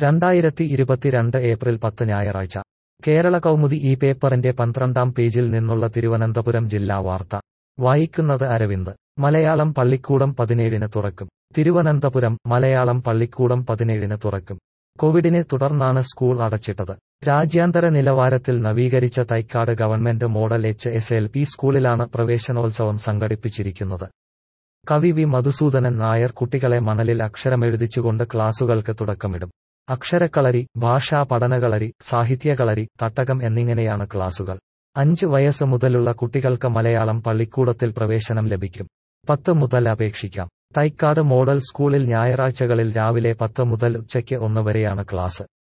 രണ്ടായിരത്തി ഇരുപത്തിരണ്ട് ഏപ്രിൽ പത്ത് ഞായറാഴ്ച കേരള കൗമുദി ഈ പേപ്പറിന്റെ പന്ത്രണ്ടാം പേജിൽ നിന്നുള്ള തിരുവനന്തപുരം ജില്ലാ വാർത്ത വായിക്കുന്നത് അരവിന്ദ് മലയാളം പള്ളിക്കൂടം പതിനേഴിന് തുറക്കും തിരുവനന്തപുരം മലയാളം പള്ളിക്കൂടം പതിനേഴിന് തുറക്കും കോവിഡിനെ തുടർന്നാണ് സ്കൂൾ അടച്ചിട്ടത് രാജ്യാന്തര നിലവാരത്തിൽ നവീകരിച്ച Thycaud government model H S L P സ്കൂളിലാണ് പ്രവേശനോത്സവം സംഘടിപ്പിച്ചിരിക്കുന്നത് കവി വി മധുസൂദനൻ നായർ കുട്ടികളെ മണലിൽ അക്ഷരമെഴുതിച്ചുകൊണ്ട് ക്ലാസുകൾക്ക് തുടക്കമിടും അക്ഷരക്കളരി ഭാഷാ പഠനകളരി സാഹിത്യകളരി തട്ടകം എന്നിങ്ങനെയാണ് ക്ലാസുകൾ അഞ്ച് വയസ്സ് മുതലുള്ള കുട്ടികൾക്ക് മലയാളം പള്ളിക്കൂടത്തിൽ പ്രവേശനം ലഭിക്കും പത്ത് മുതൽ അപേക്ഷിക്കാം തൈക്കാട് മോഡൽ സ്കൂളിൽ ഞായറാഴ്ചകളിൽ രാവിലെ പത്ത് മുതൽ ഉച്ചയ്ക്ക് ഒന്ന് വരെയാണ് ക്ലാസ്